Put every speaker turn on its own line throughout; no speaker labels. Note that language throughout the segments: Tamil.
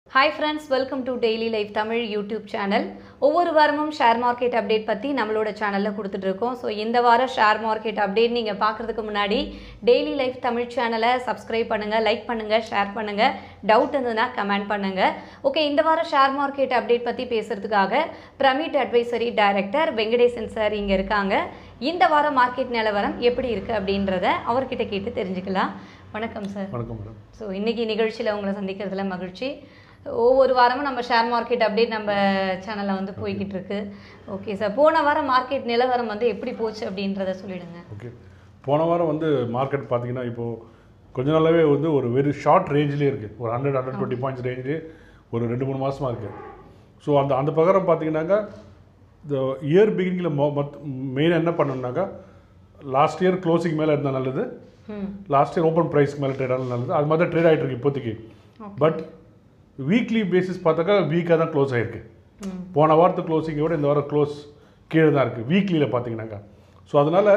Hi friends welcome to daily life Tamil YouTube channel ஒவ்வொரு வாரமும் ஷேர் மார்க்கெட் அப்டேட் பற்றி நம்மளோட சேனலில் கொடுத்துட்டு இருக்கோம் ஸோ இந்த வாரம் ஷேர் மார்க்கெட் அப்டேட் நீங்கள் பார்க்குறதுக்கு முன்னாடி டெய்லி லைஃப் தமிழ் சேனலை சப்ஸ்கிரைப் பண்ணுங்கள் லைக் பண்ணுங்கள் ஷேர் பண்ணுங்கள் டவுட் இருந்ததுன்னா கமெண்ட் பண்ணுங்கள் ஓகே இந்த வாரம் ஷேர் மார்க்கெட் அப்டேட் பற்றி பேசுகிறதுக்காக pyramid advisory director Venkatesan sir இங்கே இருக்காங்க இந்த வாரம் மார்க்கெட் நிலவரம் எப்படி இருக்குது அப்படின்றத அவர்கிட்ட கேட்டு தெரிஞ்சுக்கலாம் வணக்கம் சார்
வணக்கம் மேடம்
ஸோ இன்னைக்கு நிகழ்ச்சியில் உங்களை சந்திக்கிறதுல மகிழ்ச்சி ஒவ்வொரு வாரமும் நம்ம ஷேர் மார்க்கெட் அப்டேட் நம்ம சேனலில் வந்து போய்கிட்டு இருக்கு ஓகே சார் போன வாரம் மார்க்கெட் நிலவரம் வந்து எப்படி போச்சு அப்படின்றத சொல்லிடுங்க
ஓகே போன வாரம் வந்து மார்க்கெட் பார்த்தீங்கன்னா இப்போது கொஞ்ச நாளாவே வந்து ஒரு வெரி ஷார்ட் ரேஞ்சிலே இருக்குது ஒரு ஹண்ட்ரட் ஹண்ட்ரட் டுவெண்ட்டி பாயிண்ட்ஸ் ரேஞ்சிலே ஒரு ரெண்டு மூணு மாதமாக இருக்குது ஸோ அந்த அந்த பிரகாரம் பார்த்தீங்கன்னாக்கா இந்த இயர் பிகினிங்கில் மொ மொத் மெயினாக என்ன பண்ணணும்னாக்கா லாஸ்ட் இயர் க்ளோசிங் மேலே இருந்தால் நல்லது
ம்
லாஸ்ட் இயர் ஓப்பன் ப்ரைஸ்க்கு மேலே ட்ரேட் ஆனால் நல்லது அது மாதிரி தான் ட்ரேட் ஆகிட்டு இருக்கு இப்போதைக்கு பட் வீக்லி பேசிஸ் பார்த்தாக்கா வீக்காக தான் க்ளோஸ் ஆகிருக்கு
ம்
போன வாரத்து க்ளோசிங்கை விட இந்த வாரம் க்ளோஸ் கீழே தான் இருக்குது வீக்லியில் பார்த்தீங்கன்னாக்கா ஸோ அதனால்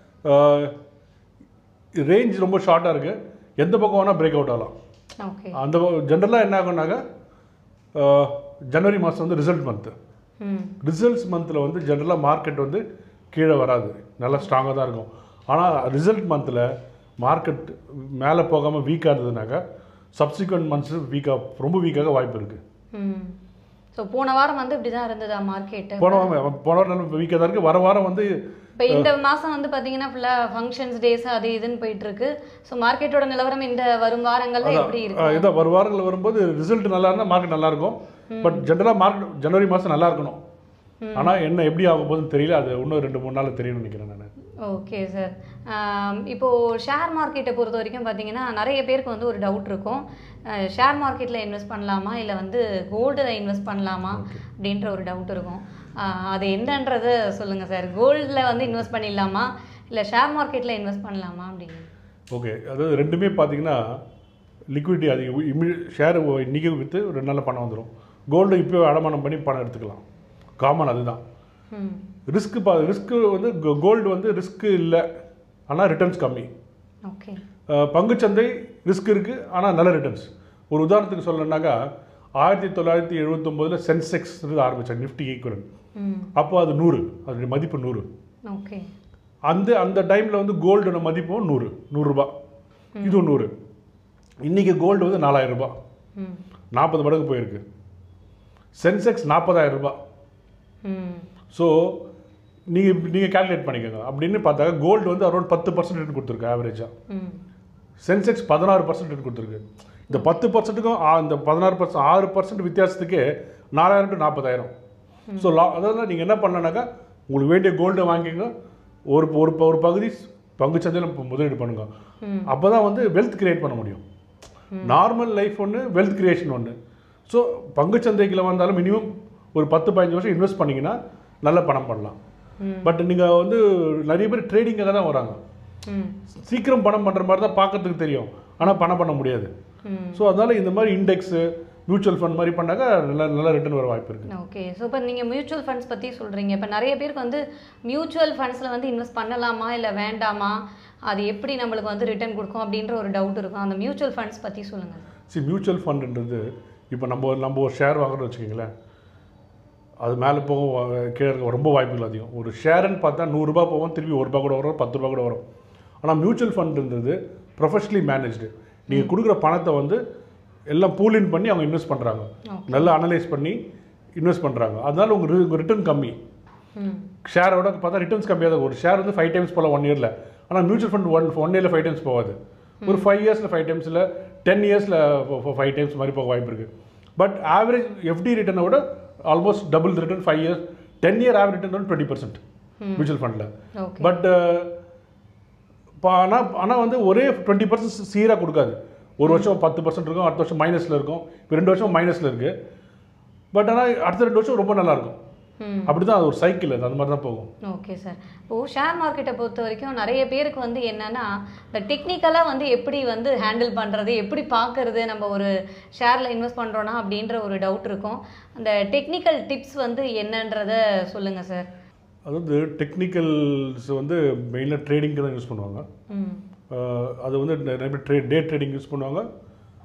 ரேஞ்ச் ரொம்ப ஷார்ட்டாக இருக்குது எந்த பக்கம் வேணால் பிரேக் அவுட் ஆகலாம்
ஓகே
அந்த ஜென்ரலாக என்ன ஆகும்னாக்கா அஹ், ஜனவரி மாதம் வந்து ரிசல்ட் மந்த்து
ம்
ரிசல்ட்ஸ் மந்தில் வந்து ஜென்ரலாக மார்க்கெட் வந்து கீழே வராது நல்லா ஸ்ட்ராங்காக தான் இருக்கும் ஆனால் ரிசல்ட் மந்தில் மார்க்கெட் மேலே போகாமல் வீக்காக இருந்ததுனாக்கா சப்சிக்வெண்ட் மந்த்ஸ் வீக்காக ரொம்ப வீக்காக வாய்ப்பு இருக்குது
ம் ஸோ போன வாரம் வந்து இப்படி தான் இருந்ததா மார்க்கெட்டு
போன வாரம் போன வாரம் நல்ல வீக்காக தான் இருக்குது வர வாரம் வந்து
இப்போ இந்த மாதம் வந்து பார்த்தீங்கன்னா ஃபுல்லாக ஃபங்க்ஷன்ஸ் டேஸ் அது இதுன்னு போயிட்டு இருக்கு ஸோ மார்க்கெட்டோட நிலவரம் இந்த வரும் வாரங்கள்ல எப்படி இருக்கு
அஹ் இதான் ஒரு வாரங்கள் வரும்போது ரிசல்ட் நல்லா இருந்தால் மார்க்கெட் நல்லா இருக்கும் பட் ஜென்ரலாக மார்க்கெட் ஜனவரி மாதம் நல்லா இருக்கணும் ஆனால் என்ன எப்படி ஆகும் போதுன்னு தெரியல அது இன்னும் ரெண்டு மூணு நாள் தெரியும்னு நினைக்கிறேன் நான்
ஓகே சார் இப்போ ஷேர் மார்க்கெட்டை பொறுத்த வரைக்கும் பார்த்தீங்கன்னா நிறைய பேருக்கு வந்து ஒரு டவுட் இருக்கும் ஷேர் மார்க்கெட்டில் இன்வெஸ்ட் பண்ணலாமா இல்லை வந்து கோல்டில் இன்வெஸ்ட் பண்ணலாமா அப்படின்ற ஒரு டவுட் இருக்கும் ஆஹ் அது என்னன்றதை சொல்லுங்கள் சார் கோல்டில் வந்து இன்வெஸ்ட் பண்ணிடலாமா இல்லை ஷேர் மார்க்கெட்டில் இன்வெஸ்ட் பண்ணலாமா அப்படின்னு
ஓகே அதாவது ரெண்டுமே பார்த்தீங்கன்னா லிக்விடிட்டி அதிகம் இம்மி ஷேர் இன்றைக்கி விற்று ரெண்டு நாளில் பணம் வந்துடும் கோல்டு இப்போ அடமானம் பண்ணி பணம் எடுத்துக்கலாம் காமன் அதுதான்
ம்
ரிஸ்க்கு பா ரிஸ்க்கு வந்து கோல்டு வந்து ரிஸ்க்கு இல்லை ஆனால் ரிட்டர்ன்ஸ் கம்மி
ஓகே
அஹ் பங்குச்சந்தை ரிஸ்க் இருக்குது ஆனால் நல்ல ரிட்டர்ன்ஸ் ஒரு உதாரணத்துக்கு சொல்லணுன்னாக்கா ஆயிரத்தி தொள்ளாயிரத்தி எழுபத்தொம்போதில் சென்செக்ஸ் ஆரம்பித்தாங்க நிஃப்டி ஈக்குவலன்
ம்
அப்போ அது நூறு அதோடைய மதிப்பு நூறு
ஓகே
அந்த அந்த டைமில் வந்து கோல்டோட மதிப்பும் நூறு நூறுரூபா இதுவும் நூறு இன்றைக்கி கோல்டு வந்து நாலாயிரம் ரூபாய்
ம்
நாற்பது மடங்கு போயிருக்கு சென்செக்ஸ் நாற்பதாயிரம் ரூபாய்
ம்
ஸோ நீங்கள் நீங்கள் கால்குலேட் பண்ணிக்கோங்க அப்படின்னு பார்த்தாக்க கோல்டு வந்து அரௌண்ட் பத்து பர்சன்ட் ரிட்டர்ன் கொடுத்துருக்கு ஆவரேஜாக
ம்
சென்செக்ஸ் பதினாறு பர்சன்ட் ரிட்டர்ன் கொடுத்துருக்கு இந்த பத்து பர்சன்ட்டுக்கும் இந்த பதினாறு பர்சன்ட் ஆறு பர்சன்ட் வித்தியாசத்துக்கு நாலாயிரம் டு நாற்பதாயிரம் ஸோ லா அதாவது நீங்கள் என்ன பண்ணனாக்கா உங்களுக்கு வேண்டிய கோல்டை வாங்கிக்கோங்க ஒரு ஒரு ப- ஒரு பகுதி பங்குச்சந்தையில் இப்போ முதலீடு பண்ணுங்க
ம்.
அப்போ தான் வந்து வெல்த் கிரியேட் பண்ண முடியும் நார்மல் லைஃப் ஒன்று வெல்த் கிரியேஷன் ஒன்று ஸோ பங்குச்சந்தைக்குள்ள வந்தாலும் மினிமம் ஒரு பத்து பதினஞ்சு வருஷம் இன்வெஸ்ட் பண்ணிங்கன்னா நல்ல பணம் பண்ணலாம்
ம்.
பட் நீங்கள் வந்து நிறைய பேர் ட்ரேடிங்காக தான் வராங்க
ம்
சீக்கிரம் பணம் பண்ணுற மாதிரி தான் பார்க்கறதுக்கு தெரியும் ஆனால் பணம் பண்ண முடியாது
ம்
ஸோ அதனால் இந்த மாதிரி இண்டெக்ஸு மியூச்சுவல் ஃபண்ட் மாதிரி பண்ணாக்கா நல்ல நல்ல ரிட்டர்ன் வர வாய்ப்பு இருக்குது
ஓகே ஸோ இப்போ நீங்கள் மியூச்சுவல் ஃபண்ட்ஸ் பற்றி சொல்கிறீங்க இப்போ நிறைய பேருக்கு வந்து மியூச்சுவல் ஃபண்ட்ஸில் வந்து இன்வெஸ்ட் பண்ணலாமா இல்லை வேண்டாமா அது எப்படி நம்மளுக்கு வந்து ரிட்டர்ன் கொடுக்கும் அப்படின்ற ஒரு டவுட் இருக்கும் அந்த மியூச்சுவல் ஃபண்ட்ஸ் பற்றி சொல்லுங்கள்
சி மியூச்சுவல் ஃபண்டுன்றது இப்போ நம்ம ஒரு- நம்ம ஒரு ஷேர் வாங்குறோம்னு வச்சுக்கிங்களேன் அது மேலே போகும் வ- கீழே இருக்க ரொம்ப வாய்ப்புகள் அதிகம் ஒரு ஷேருன்னு பார்த்தா நூறுரூபா போகும் திருப்பி ஒரு ரூபா கூட வரும் பத்து ரூபா கூட வரும் ஆனால் மியூச்சுவல் ஃபண்டுன்றது ப்ரொஃபஷனலி மேனேஜ்டு நீங்கள் கொடுக்குற பணத்தை வந்து எல்லாம் பூலின் பண்ணி அவங்க இன்வெஸ்ட் பண்ணுறாங்க நல்லா அனலைஸ் பண்ணி இன்வெஸ்ட் பண்ணுறாங்க அதனால உங்கள் உங்கள் ரிட்டர்ன் கம்மி
ம்
ஷேரோட பார்த்தா ரிட்டர்ன்ஸ் கம்மியாக தான் ஒரு ஷேர் வந்து ஃபைவ் டைம்ஸ் போகலாம் ஒன் இயரில் ஆனால் மியூச்சுவல் ஃபண்ட் ஒன் ஒன் இயரில் ஃபைவ் டைம்ஸ் போகாது ஒரு ஃபைவ் இயர்ஸில் ஃபைவ் டைம்ஸில் டென் இயர்ஸில் ஃபைவ் டைம்ஸ் மாதிரி போக வாய்ப்பு இருக்குது பட் ஆவரேஜ் எஃப்டி ரிட்டர்னை விட almost double return five years ten year average return வந்து டுவெண்ட்டி பர்சன்ட் மியூச்சுவல் ஃபண்டில்
ஓகே
பட் ஆனால் ஆனால் வந்து ஒரே டுவெண்ட்டி பர்சன்ட் சீராக கொடுக்காது ஒரு வருஷம் பத்து பர்சன்ட் இருக்கும் அடுத்த வருஷம் மைனஸில் இருக்கும் இப்போ ரெண்டு வருஷம் மைனஸில் இருக்குது பட் ஆனால் அடுத்த ரெண்டு வருஷம் ரொம்ப நல்லா இருக்கும்
ம்
அப்படி தான் அது ஒரு சைக்கிள் அது அந்த மாதிரி தான் போகும்
ஓகே சார் இப்போ ஷேர் மார்க்கெட்டை பொறுத்த வரைக்கும் நிறைய பேருக்கு வந்து என்னன்னா இந்த டெக்னிக்கலாக வந்து எப்படி வந்து ஹேண்டில் பண்ணுறது எப்படி பார்க்கறது நம்ம ஒரு ஷேரில் இன்வெஸ்ட் பண்ணுறோன்னா அப்படின்ற ஒரு டவுட் இருக்கும் அந்த டெக்னிக்கல் டிப்ஸ் வந்து என்னன்றத சொல்லுங்கள் சார்
அதாவது டெக்னிக்கல்ஸ் வந்து மெயினாக ட்ரேடிங்க்கு தான் யூஸ் பண்ணுவாங்க
ம்
அஹ் அது வந்து நிறைய பேர் ட்ரே டே ட்ரேடிங் யூஸ் பண்ணுவாங்க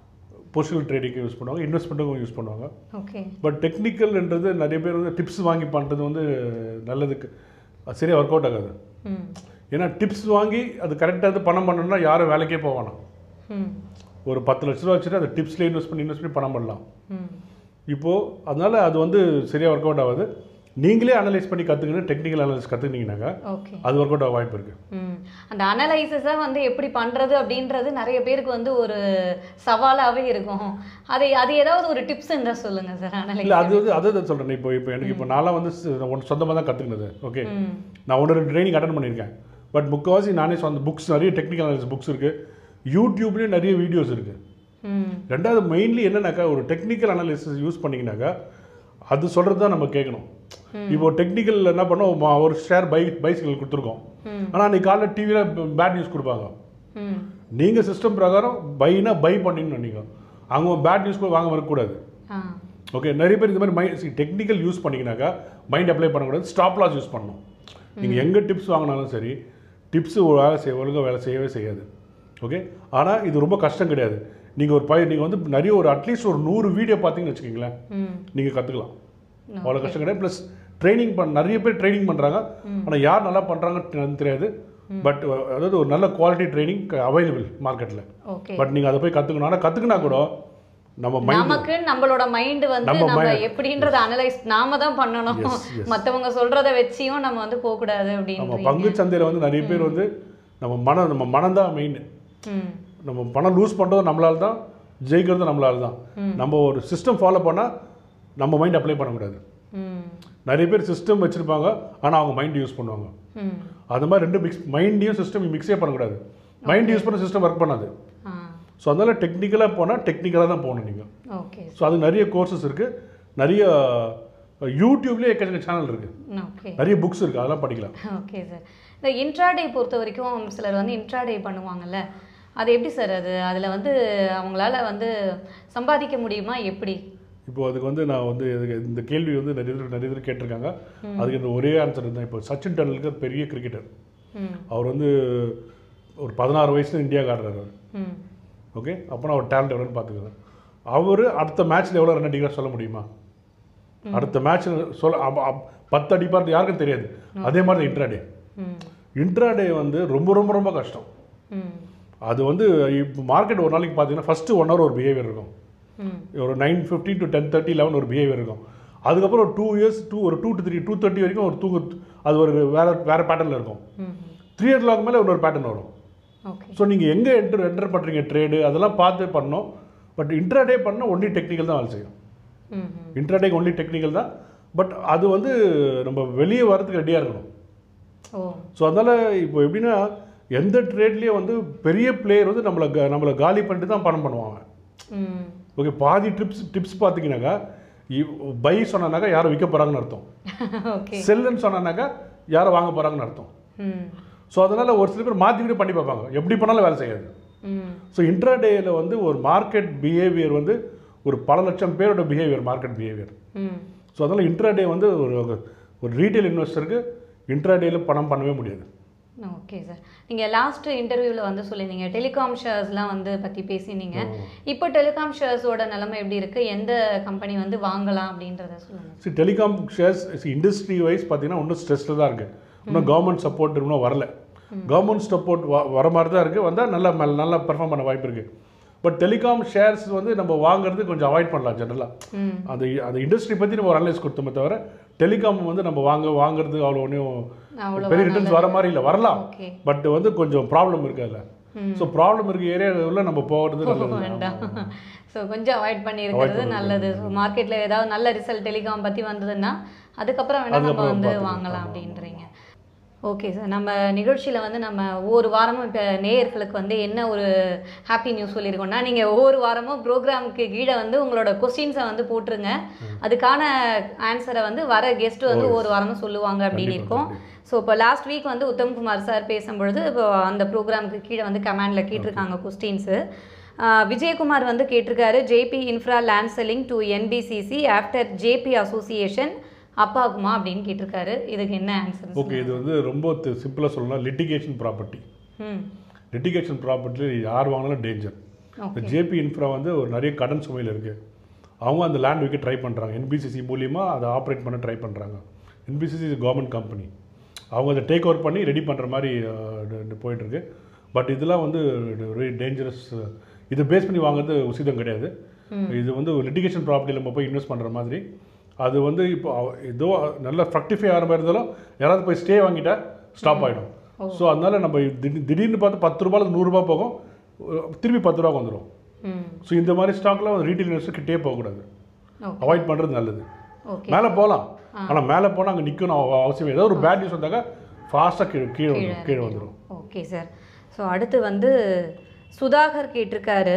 பொசிஷனல் ட்ரேடிங்க்கு யூஸ் பண்ணுவாங்க இன்வெஸ்ட்மெண்ட்டுக்கும் யூஸ் பண்ணுவாங்க
ஓகே
பட் டெக்னிக்கல்ன்றது நிறைய பேர் வந்து டிப்ஸ் வாங்கி பண்ணுறது வந்து நல்லதுக்கு அது சரியாக ஒர்க் அவுட் ஆகாது
ம்
ஏன்னா டிப்ஸ் வாங்கி அது கரெக்டாக இது பணம் பண்ணணும்னா யாரும் வேலைக்கே போவானா
ம்
ஒரு பத்து லட்ச ரூபா வச்சுட்டு அந்த டிப்ஸ்லேயே இன்வெஸ்ட் பண்ணி இன்வெஸ்ட் பண்ணி பணம் பண்ணலாம்
ம்
இப்போது அதனால் அது வந்து சரியாக ஒர்க் அவுட் ஆகாது நீங்களே அனலைஸ் பண்ணி கற்றுக்கணும் டெக்னிக்கல் அனலைஸ் கற்றுக்கினீங்கன்னாக்கா
ஓகே
அது ஒர்க் அவுட் ஆக வாய்ப்பு இருக்குது
ம் அந்த அனலைசிஸை வந்து எப்படி பண்ணுறது அப்படின்றது நிறைய பேருக்கு வந்து ஒரு சவாலாகவே இருக்கும் அதை அது ஏதாவது ஒரு டிப்ஸ் இருந்தால் சொல்லுங்கள் சார்
இல்லை
அனலைஸ்
அது வந்து அதை தான் சொல்கிறேன் இப்போ இப்போ எனக்கு இப்போ நான்லாம் வந்து ஒன்று சொந்தமாக தான் கற்றுக்கினது ஓகே
ம்
நான் ஒன்று ரெண்டு ட்ரைனிங் அட்டன் பண்ணியிருக்கேன் பட் முக்கால்வாசி நானே சொந்த புக்ஸ் நிறைய டெக்னிக்கல் அனலைஸ் புக்ஸ் இருக்குது யூடியூப்லேயும் நிறைய வீடியோஸ் இருக்குது
ம்
ரெண்டாவது மெயின்லி என்னன்னாக்கா ஒரு டெக்னிக்கல் அனாலிசிஸ் யூஸ் பண்ணிங்கனாக்கா அது சொல்கிறது தான் நம்ம கேட்கணும் இப்போ டெக்னிக்கல் என்ன பண்ணோம் ம- ஒரு ஷேர் பை பைசிக்கல் கொடுத்துருக்கோம்
ம்.
ஆனால் அன்றைக்கி காலைல டிவியில் பேட் நியூஸ் கொடுப்பாங்க
ம்
நீங்கள் சிஸ்டம் பிரகாரம் பைனா பை பண்ணின்னு நீங்கள் அவங்க பேட் நியூஸ் கூட வாங்க வரக்கூடாது
ஆ
ஓகே நிறைய பேர் இந்த மாதிரி மைண்ட் டெக்னிக்கல் யூஸ் பண்ணிங்கனாக்கா மைண்ட் அப்ளை பண்ணக்கூடாது ஸ்டாப் லாஸ் யூஸ் பண்ணணும் நீங்கள் எங்கே டிப்ஸ் வாங்கினாலும் சரி டிப்ஸ் வேலை செய்ய ஒழுங்காக வேலை செய்யவே செய்யாது ஓகே ஆனால் இது ரொம்ப கஷ்டம் கிடையாது நீங்கள் ஒரு பய நீங்கள் வந்து நிறைய ஒரு அட்லீஸ்ட் ஒரு நூறு வீடியோ பார்த்தீங்கன்னு வச்சுக்கோங்களேன்
ம்
நீங்கள் கற்றுக்கலாம் அவ்வளோ கஷ்டம் கிடையாது ப்ளஸ் ட்ரைனிங் பண்ண நிறைய பேர் ட்ரைனிங் பண்ணுறாங்க ஆனால் யார் நல்லா பண்ணுறாங்கன்னு தெரியாது பட் அதாவது ஒரு நல்ல குவாலிட்டி ட்ரைனிங் அவைலபிள் மார்க்கெட்டில்
ஓகே
பட் நீங்கள் அதை போய் கற்றுக்கணும் ஆனால் கற்றுக்கினா கூட நம்ம மைண்ட்
நமக்கு நம்மளோட மைண்ட் வந்து
நம்ம
நம்ம
mind-
எப்படின்றத அனலைஸ் நாம தான் பண்ணணும்
Yes, yes.
மத்தவங்க சொல்றத வச்சியும் நம்ம வந்து போக கூடாது
நம்ம
அப்படின்னு
பங்கு சந்தையில் வந்து நிறைய பேர் வந்து நம்ம மனம் நம்ம மனம் தான் மெயின்
ம்
நம்ம பணம் லூஸ் பண்ணுறதும் நம்மளால தான் ஜெயிக்கிறதும் நம்மளால தான் நம்ம ஒரு சிஸ்டம் ஃபாலோ பண்ணால் நம்ம மைண்ட் அப்ளை பண்ணக்கூடாது
ம்
நிறைய பேர் சிஸ்டம் வச்சுருப்பாங்க ஆனால் அவங்க மைண்ட் யூஸ் பண்ணுவாங்க
ம்
அது மாதிரி ரெண்டு மிக்ஸ் மைண்டையும் சிஸ்டம் மிக்ஸே பண்ணக்கூடாது மைண்ட் யூஸ் பண்ண சிஸ்டம் ஒர்க் பண்ணாது
ஆ
ஸோ அதனால் டெக்னிக்கலாக போனால் டெக்னிக்கலாக தான் போகணும் நீங்கள்
ஓகே
ஸோ அது நிறைய கோர்சஸ் இருக்குது நிறைய யூடியூப்லேயே எக்கச்சக்க சேனல் இருக்குது
ஓகே
நிறைய புக்ஸ் இருக்குது அதெல்லாம் படிக்கலாம்
ஓகே சார் இந்த இன்ட்ராடே பொறுத்த வரைக்கும் சிலர் வந்து இன்ட்ராடே பண்ணுவாங்கல்ல அது எப்படி சார் அது அதில் வந்து அவங்களால வந்து சம்பாதிக்க முடியுமா எப்படி
இப்போ அதுக்கு வந்து நான் வந்து இதுக்கு இந்த கேள்வி வந்து நிறைய பேர் நிறைய பேர் கேட்டிருக்காங்க அதுக்கு இந்த ஒரே ஆன்சர் தான் இப்போ சச்சின் டெண்டுல்கர் பெரிய கிரிக்கெட்டர்
ம்
அவர் வந்து ஒரு பதினாறு வயசுல இந்தியாவுக்கு ஆடுறாரு அவர்
ம்
ஓகே அப்போ அவர் டேலண்ட் எவ்வளோன்னு பார்த்துக்கிறேன் அவர் அடுத்த மேட்ச்சில் எவ்வளோ ரன் அடிக்கிறார் சொல்ல முடியுமா அடுத்த மேட்ச்சில் சொல்ல அப்ப- அப்ப- பத்து அடிப்பார் யாருக்கும் தெரியாது அதே மாதிரி இன்ட்ராடே
ம்
இன்ட்ராடே வந்து ரொம்ப ரொம்ப ரொம்ப கஷ்டம்
ம்
அது வந்து இப்போ மார்க்கெட் ஒரு நாளைக்கு பார்த்தீங்கன்னா ஃபஸ்ட்டு ஒன் ஹவர் ஒரு பிஹேவியர் இருக்கும்
ம்
ஒரு nine fifteen to ten thirty eleven ஒரு பிஹேவியர் இருக்கும் அதுக்கப்புறம் ஒரு டூ இயர்ஸ் டூ ஒரு two to three two thirty வரைக்கும் ஒரு தூங்க அது ஒரு வேறு வேறு பேட்டர்னில் இருக்கும்
ம்
த்ரீ ஓ கிளாக் மேலே இன்னொரு பேட்டர்ன் வரும்
ஓகே
ஸோ நீங்கள் எங்கே என்டர் என்டர் பண்ணுறீங்க ட்ரேடு அதெல்லாம் பார்த்து பண்ணணும் பட் இன்ட்ராடே பண்ணால் ஒன்லி டெக்னிக்கல் தான் வேலை செய்யும்
ம் ம்
இன்ட்ராடேக்கு ஒன்லி டெக்னிக்கல் தான் பட் அது வந்து நம்ம வெளியே வரதுக்கு ரெடியாக இருக்கணும்
ஓ
ஸோ அதனால் இப்போ எப்படின்னா எந்த ட்ரேட்லேயும் வந்து பெரிய பிளேயர் வந்து நம்மளை க- நம்மளை காலி பண்ணிட்டு தான் பணம் பண்ணுவாங்க
ம்
ஓகே பாதி டிப்ஸ் டிப்ஸ் பார்த்தீங்கன்னாக்கா பை சொன்னாக்கா யாரும் விற்க போகிறாங்கன்னு அர்த்தம்
ஓகே
செல்லுன்னு சொன்னாக்கா யாரும் வாங்க போகிறாங்கன்னு அர்த்தம்
ம்
ஸோ அதனால் ஒரு சில பேர் மாற்றி கூட பண்ணி பார்ப்பாங்க எப்படி பண்ணாலும் வேலை செய்யாது
ம்
ஸோ இன்ட்ராடேயில் வந்து ஒரு மார்க்கெட் பிஹேவியர் வந்து ஒரு பல லட்சம் பேரோட பிஹேவியர் மார்க்கெட் பிஹேவியர்
ம்
ஸோ அதனால் இன்ட்ராடே வந்து ஒரு ஒரு ரீட்டைல் இன்வெஸ்டருக்கு இன்ட்ராடேயில் பணம் பண்ணவே முடியாது
ஓகே சார் நீங்கள் லாஸ்ட் இன்டர்வியூவில் வந்து சொல்லியிருந்தீங்க டெலிகாம் ஷேர்ஸ்லாம் வந்து பற்றி பேசினீங்க இப்போ டெலிகாம் ஷேர்ஸோட நிலைமை எப்படி இருக்குது எந்த கம்பெனி வந்து வாங்கலாம் அப்படின்றத சொல்லுங்கள்
சி டெலிகாம் ஷேர்ஸ் இண்டஸ்ட்ரி வைஸ் பார்த்தீங்கன்னா இன்னும் ஸ்ட்ரெஸ்ஸில் தான் இருக்குது இன்னும் கவர்மெண்ட் சப்போர்ட் இன்னும் வரல கவர்மெண்ட் சப்போர்ட் வர மாதிரி தான் இருக்குது வந்தால் நல்லா மல்- நல்லா பெர்ஃபார்ம் பண்ண வாய்ப்பு இருக்குது பட் டெலிகாம் ஷேர்ஸ் வந்து நம்ம வாங்குறது கொஞ்சம் அவாய்ட் பண்ணலாம் ஜென்ரலாக
ம்
அந்த அந்த இண்டஸ்ட்ரி பற்றி நம்ம ஒரு அனலைஸ் கொடுத்தோமே தவிர டெலிகாம் வந்து நம்ம வாங்க வாங்குறது அவ்வளோ ஒன்றும்
அவ்வளோ
பெரிய ரிட்டர்ன்ஸ் வர மாதிரி இல்லை வரலாம்
ஓகே
பட் வந்து கொஞ்சம் ப்ராப்ளம் இருக்கு அதில் ஸோ ப்ராப்ளம் இருக்க ஏரியாவில் நம்ம போகிறது நல்லது
வேண்டாம் ஸோ கொஞ்சம் அவாய்ட் பண்ணி இருக்கிறது நல்லது ஸோ மார்க்கெட்டில் ஏதாவது நல்ல ரிசல்ட் டெலிகாம் பற்றி வந்ததுன்னா அதுக்கப்புறம் வேணால் நம்ம
அதுக்கப்புறம்
வந்து
பார்த்துக்கலாம்.
வாங்கலாம் அப்படின்றீங்க ஓகே சார் நம்ம நிகழ்ச்சியில் வந்து நம்ம ஒவ்வொரு வாரமும் இப்போ நேயர்களுக்கு வந்து என்ன ஒரு ஹாப்பி நியூஸ் சொல்லியிருக்கோம்னா நீங்கள் ஒவ்வொரு வாரமும் ப்ரோக்ராமுக்கு கீழே வந்து உங்களோட கொஸ்டின்ஸை வந்து போட்டுருங்க அதுக்கான ஆன்சரை வந்து வர கெஸ்ட் வந்து ஒவ்வொரு வாரமும் சொல்லுவாங்க அப்படின்னு இருக்கோம் ஸோ இப்போ லாஸ்ட் வீக் வந்து உத்தம்குமார் சார் பேசும்பொழுது இப்போ அந்த ப்ரோக்ராமுக்கு கீழே வந்து கமெண்டில் கேட்டிருக்காங்க கொஸ்டின்ஸு விஜயகுமார் வந்து கேட்டிருக்காரு JP infra land selling to NBCC after JP association அப்பாகுமா அப்படின்னு கேட்டிருக்காரு இதுக்கு என்ன ஆன்சர்
ஓகே இது வந்து ரொம்ப சிம்பிளாக சொல்லலாம் லிட்டிகேஷன் ப்ராப்பர்ட்டி
ம்
லிட்டிகேஷன் ப்ராப்பர்ட்டி யார் வாங்கினாலும் டேஞ்சர் இந்த ஜேபி இன்ஃப்ரா வந்து ஒரு நிறைய கடன் சுமையில் இருக்குது அவங்க அந்த லேண்ட் விற்க ட்ரை பண்ணுறாங்க என்பிசிசி மூலியமாக அதை ஆப்ரேட் பண்ண ட்ரை பண்ணுறாங்க என்பிசிசி இஸ் கவர்மெண்ட் கம்பெனி அவங்க அதை டேக் ஓவர் பண்ணி ரெடி பண்ணுற மாதிரி போயிட்டுருக்கு பட் இதெல்லாம் வந்து வெரி டேஞ்சரஸ் இதை பேஸ் பண்ணி வாங்குறது உசிதம் கிடையாது இது வந்து லிட்டிகேஷன் ப்ராப்பர்ட்டியில் நம்ம போய் இன்வெஸ்ட் பண்ணுற மாதிரி அது வந்து இப்போ அவ- ஏதோ நல்ல ஃப்ரக்டிஃபை ஆகிற மாதிரி இருந்தாலும் யாராவது போய் ஸ்டே வாங்கிட்டா ஸ்டாப் ஆகிடும் ஸோ அதனால நம்ம திடீர் திடீர்னு பார்த்து பத்து ரூபாயில் நூறுரூபா போகும் அஹ் திருப்பி பத்து ரூபா வந்துடும்
ம்
ஸோ இந்த மாதிரி ஸ்டாக்லாம் ரீட்டைல் இன்வெஸ்டர் கிட்டே போகக்கூடாது
ஓகே
அவாய்ட் பண்ணுறது நல்லது
ஓகே
மேலே போகலாம் ஆனால் மேலே போனால் அங்கே நிற்கணும் அவ- அவசியம் ஏதோ ஒரு பேட் நியூஸ் வந்தாக்க ஃபாஸ்ட்டாக கீழே கீழே வந்துடும் கீழே வந்துடும்
ஓகே சார் ஸோ அடுத்து வந்து சுதாகர் கேட்டிருக்காரு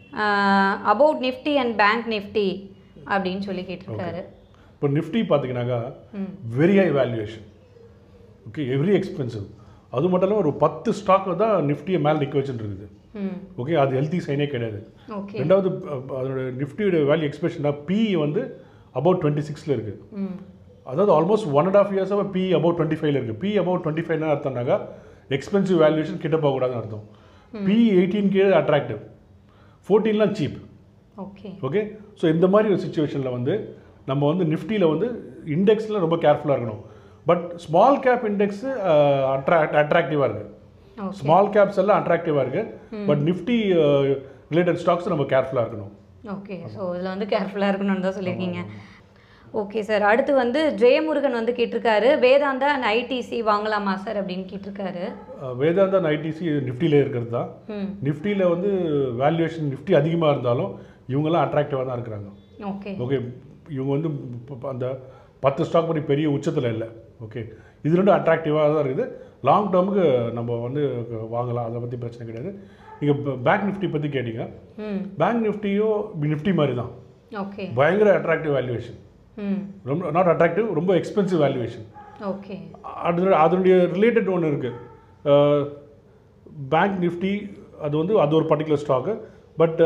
about Nifty and bank Nifty அப்படின்னு சொல்லி கேட்டிருக்காரு
இப்போ நிஃப்டி பார்த்தீங்கன்னாக்கா
ம்
very high valuation okay every expensive அது மட்டும் இல்லாமல் ஒரு பத்து ஸ்டாக் தான் நிஃப்டியை மேலே நிற்க வச்சுட்டு இருக்குது
ம்
ஓகே அது ஹெல்த்தி சைனே கிடையாது
ஓகே
ரெண்டாவது அஹ், அதோட நிஃப்டியோட வேல்யூ எக்ஸ்பெக்ஷனாக பிஇ வந்து அபவுட் டுவெண்ட்டி சிக்ஸில் இருக்குது
ம்
அதாவது ஆல்மோஸ்ட் ஒன் அண்ட் ஆஃப் இயர்ஸாக பி அபவுட் டுவெண்ட்டி ஃபைவ்ல இருக்குது பி அபவுட் டுவெண்ட்டி ஃபைவ்னா அர்த்தம்னாக்கா எக்ஸ்பென்சிவ் வேல்யூவேஷன் கிட்ட போகக்கூடாதுன்னு அர்த்தம் பி எயிட்டீன் கீழே அட்ராக்டிவ் ஃபோர்டீன்லாம் சீப்
ஓகே
ஓகே ஸோ இந்த மாதிரி ஒரு சுச்சுவேஷனில் வந்து நம்ம வந்து நிஃப்டியில் வந்து இண்டெக்ஸில் ரொம்ப கேர்ஃபுல்லாக இருக்கணும் but small cap index attract அட்ராக்டிவாக இருக்குது
ஓகே
ஸ்மால் கேப்ஸ் எல்லாம் அட்ராக்டிவாக இருக்குது பட் நிஃப்டி ரிலேட்டட் ஸ்டாக்ஸ் நம்ம கேர்ஃபுல்லாக இருக்கணும்
ஓகே ஸோ இதில் வந்து கேர்ஃபுல்லாக இருக்கணும்னு தான் சொல்லியிருக்கீங்க ஓகே சார் அடுத்து வந்து ஜெயமுருகன் வந்து கேட்டிருக்காரு வேதாந்தா அண்ட் ஐடிசி வாங்கலாமா சார் அப்படின்னு கேட்டிருக்காரு
அஹ், வேதாந்தா ஐடிசி நிஃப்டியில் இருக்கிறது தான்
ம்
நிஃப்டியில் வந்து வேல்யூவேஷன் நிஃப்டி அதிகமாக இருந்தாலும் இவங்கெல்லாம் அட்ராக்டிவாக தான் இருக்கிறாங்க
ஓகே
ஓகே இவங்க வந்து ப- ப- அந்த பத்து ஸ்டாக் படி பெரிய உச்சத்தில் இல்லை ஓகே இது ரெண்டும் அட்ராக்டிவாக தான் இருக்குது லாங் டேர்முக்கு நம்ம வந்து வாங்கலாம் அதை பற்றி பிரச்சனை கிடையாது நீங்கள் பேங்க் நிஃப்டி பற்றி கேட்டீங்க
ம்
பேங்க் நிஃப்டியோ நிஃப்டி மாதிரி தான்
ஓகே
பயங்கர அட்ராக்டிவ் வேல்யூவேஷன்
ம்
ரொம்ப நாட் அட்ராக்டிவ் ரொம்ப எக்ஸ்பென்சிவ் வேல்யூவேஷன்
ஓகே
அது அதனுடைய ரிலேட்டட் ஒன்று இருக்குது பேங்க் நிஃப்டி அது வந்து அது ஒரு பர்டிகுலர் ஸ்டாக்கு பட்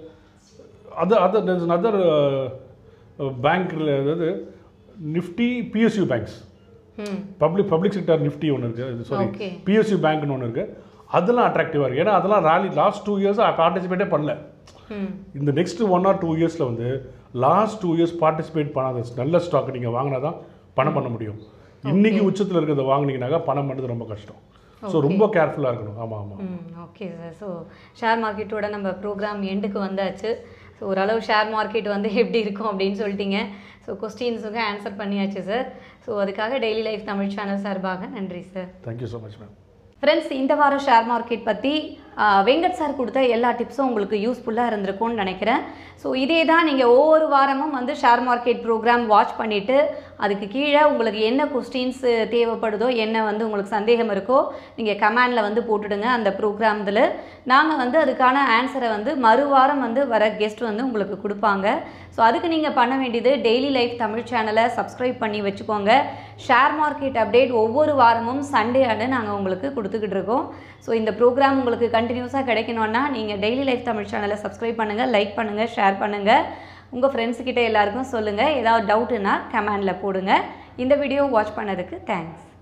அது அதர் அதர் பேங்க்கில் அதாவது நிஃப்டி பிஎஸ்யூ பேங்க்ஸ்
ம்
பப்ளிக் பப்ளிக் செக்டர் நிஃப்டி ஒன்று இருக்குது சாரி
Okay.
பிஎஸ்யூ பேங்க்னு ஒன்று இருக்குது அதெல்லாம் அட்ராக்டிவாக இருக்குது ஏன்னா அதெல்லாம் ராலி லாஸ்ட் டூ இயர்ஸ் பார்ட்டிசிபேட்டே பண்ணல
ம்
இந்த நெக்ஸ்ட் ஒன் ஆர் டூ இயர்ஸில் வந்து லாஸ்ட் டூ இயர்ஸ் பார்ட்டிசிபேட் பண்ணாத நல்ல ஸ்டாக் நீங்கள் வாங்கினா தான் பணம் பண்ண முடியும் இன்னைக்கு உச்சத்தில் இருக்கிறத வாங்குனீங்கனாக்கா பணம் பண்ணுறது ரொம்ப கஷ்டம் ஸோ ரொம்ப கேர்ஃபுல்லாக இருக்கணும் ஆமாம் ஆமாம்
ம் ஓகே சார் ஸோ ஷேர் மார்க்கெட்டோட நம்ம ப்ரோக்ராம் எண்டுக்கு வந்தாச்சு ஸோ ஓரளவு ஷேர் மார்க்கெட் வந்து எப்படி இருக்கும் அப்படின்னு சொல்லிட்டீங்க ஸோ கொஸ்டின்ஸுக்கு ஆன்சர் பண்ணியாச்சு சார் ஸோ அதுக்காக டெய்லி லைஃப் தமிழ் சேனல் சார்பாக நன்றி sir
thank you so much ma'am
friends இந்த வாரம் ஷேர் மார்க்கெட் பற்றி வெங்கட் சார் கொடுத்த எல்லா டிப்ஸும் உங்களுக்கு யூஸ்ஃபுல்லாக இருந்திருக்கும்னு நினைக்கிறேன் ஸோ இதே தான் நீங்கள் ஒவ்வொரு வாரமும் வந்து ஷேர் மார்க்கெட் ப்ரோக்ராம் வாட்ச் பண்ணிவிட்டு அதுக்கு கீழே உங்களுக்கு என்ன கொஸ்டின்ஸ் தேவைப்படுதோ என்ன வந்து உங்களுக்கு சந்தேகம் இருக்கோ நீங்கள் கமெண்டில் வந்து போட்டுடுங்க அந்த ப்ரோக்ராம்தில் நாங்கள் வந்து அதுக்கான ஆன்சரை வந்து மறுவாரம் வந்து வர கெஸ்ட் வந்து உங்களுக்கு கொடுப்பாங்க ஸோ அதுக்கு நீங்கள் பண்ண வேண்டியது டெய்லி லைஃப் தமிழ் சேனலை சப்ஸ்கிரைப் பண்ணி வச்சுக்கோங்க ஷேர் மார்க்கெட் அப்டேட் ஒவ்வொரு வாரமும் சண்டே அன்று நாங்கள் உங்களுக்கு கொடுத்துக்கிட்டு இருக்கோம் ஸோ இந்த ப்ரோக்ராம் உங்களுக்கு கண்டினியூஸாக கிடைக்கணும்னா நீங்கள் டெய்லி லைஃப் தமிழ் சேனலை சப்ஸ்கிரைப் பண்ணுங்கள் லைக் பண்ணுங்கள் ஷேர் பண்ணுங்கள் உங்கள் ஃப்ரெண்ட்ஸுக்கிட்ட எல்லாருக்கும் சொல்லுங்கள் ஏதாவது டவுட்டுன்னா கமெண்டில் போடுங்க இந்த வீடியோ வாட்ச் பண்ணதுக்கு தேங்க்ஸ்